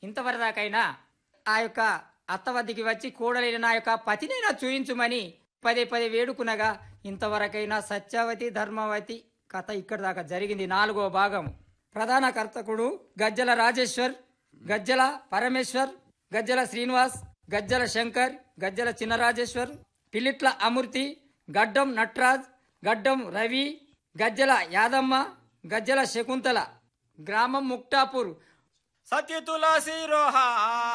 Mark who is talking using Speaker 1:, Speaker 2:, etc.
Speaker 1: ఇంతవరదాకైనా ఆ యొక్క అత్త వద్దకి వచ్చి కూడలేని నా యొక్క పతినైనా చూయించుమని పదే పదే వేడుకునగా ఇంతవరకైనా సత్యవతి ధర్మవతి కథ ఇక్కడి దాకా జరిగింది నాలుగో భాగం ప్రధాన కర్తకుడు గజ్జల రాజేశ్వర్ గజ్జల పరమేశ్వర్ గజ్జల శ్రీనివాస్ గజ్జల శంకర్ గజ్జల చిన్నరాజేశ్వర్ పిలిట్ల అమూర్తి గడ్డం నట్రాజ్ గడ్డం రవి గజ్జల యాదమ్మ గజ్జల శకుంతల గ్రామం ముక్తాపూర్
Speaker 2: సత్య తులసి రోహా